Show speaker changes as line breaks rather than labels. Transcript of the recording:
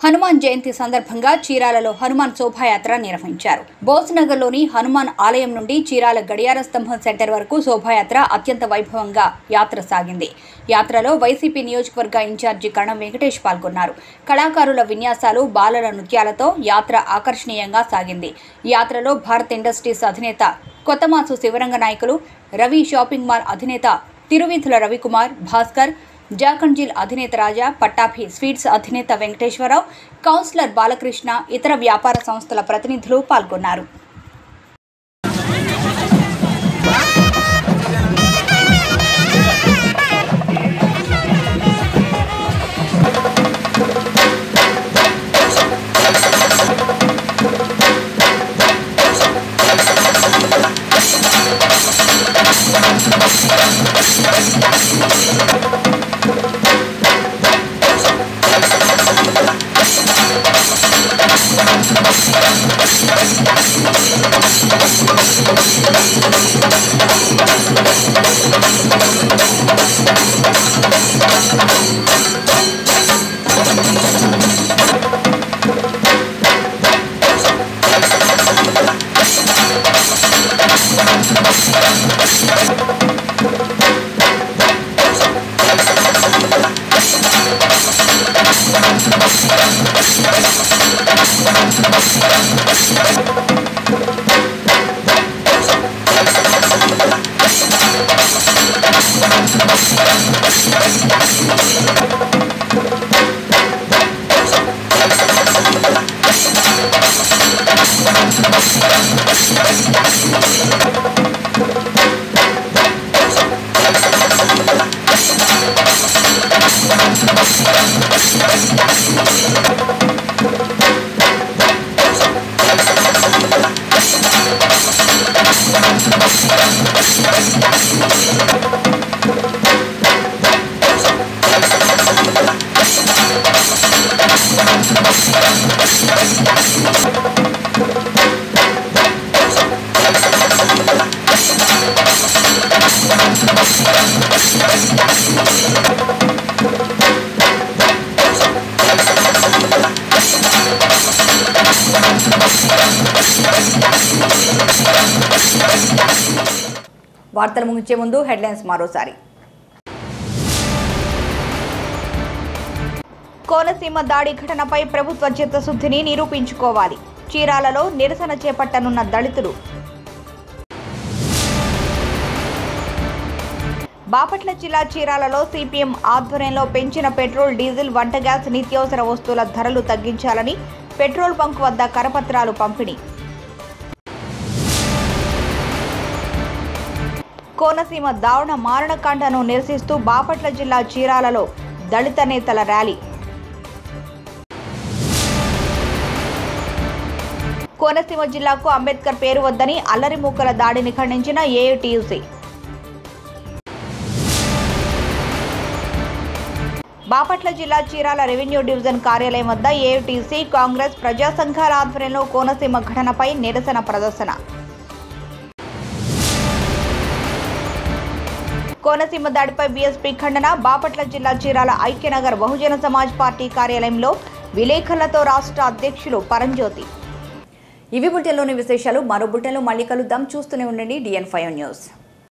హనుమాన్ జయంతి సందర్భంగా చీరాలలో హనుమాన్ శోభాయాత్ర నిర్వహించారు బోస్నగర్లోని హనుమాన్ ఆలయం నుండి చీరాల గడియార స్తంభం సెంటర్ వరకు శోభాయాత్ర అత్యంత వైభవంగా యాత్ర సాగింది యాత్రలో వైసీపీ నియోజకవర్గ ఇన్ఛార్జి కణం వెంకటేష్ పాల్గొన్నారు కళాకారుల విన్యాసాలు బాలల నృత్యాలతో యాత్ర ఆకర్షణీయంగా సాగింది యాత్రలో భారత్ ఇండస్ట్రీస్ అధినేత కొత్తమాసు శివరంగ నాయకులు రవి షాపింగ్ మాల్ అధినేత తిరువిధుల రవికుమార్ భాస్కర్ జాకంజిల్ అధినేత రాజా పట్టాభి స్వీట్స్ అధినేత వెంకటేశ్వరరావు కౌన్సిలర్ బాలకృష్ణ ఇతర వ్యాపార సంస్థల ప్రతినిధులు పాల్గొన్నారు వార్తలు ముగించే ముందు హెడ్లైన్స్ మరోసారి కోనసీమ దాడి ఘటనపై ప్రభుత్వ చిత్తశుద్ధిని నిరూపించుకోవాలి చీరాలలో నిరసన చేపట్టనున్న దళితులు బాపట్ల జిల్లా చీరాలలో సిపిఎం ఆధ్వర్యంలో పెంచిన పెట్రోల్ డీజిల్ వంట గ్యాస్ నిత్యావసర వస్తువుల ధరలు తగ్గించాలని పెట్రోల్ బంక్ వద్ద కరపత్రాలు పంపిణీ కోనసీమ దారుణ మారణకాండను నిరసిస్తూ బాపట్ల జిల్లా చీరాలలో దళిత నేతల ర్యాలీ కోనసీమ జిల్లాకు అంబేద్కర్ పేరు వద్దని అల్లరి మూకల దాడిని ఖండించిన ఏఐటీయూసీ బాపట్ల జిల్లా చీరాల రెవెన్యూ డివిజన్ కార్యాలయం వద్ద ఏఐటీసీ కాంగ్రెస్ ప్రజా సంఘాల ఆధ్వర్యంలో కోనసీమ ఘటనపై నిరసన ప్రదర్శన కోనసీమ దాడిపై బీఎస్పీ ఖండన బాపట్ల జిల్లా చీరాల ఐక్యనగర్ బహుజన సమాజ్ పార్టీ కార్యాలయంలో విలేకరులతో రాష్ట్ర అధ్యక్షులు పరంజ్యోతి ఇవి బులెటిన్లోని విశేషాలు మరో బులెటిన్లో మళ్ళీ కలుద్దాం చూస్తూనే ఉండండి డిఎన్ ఫైవ్ న్యూస్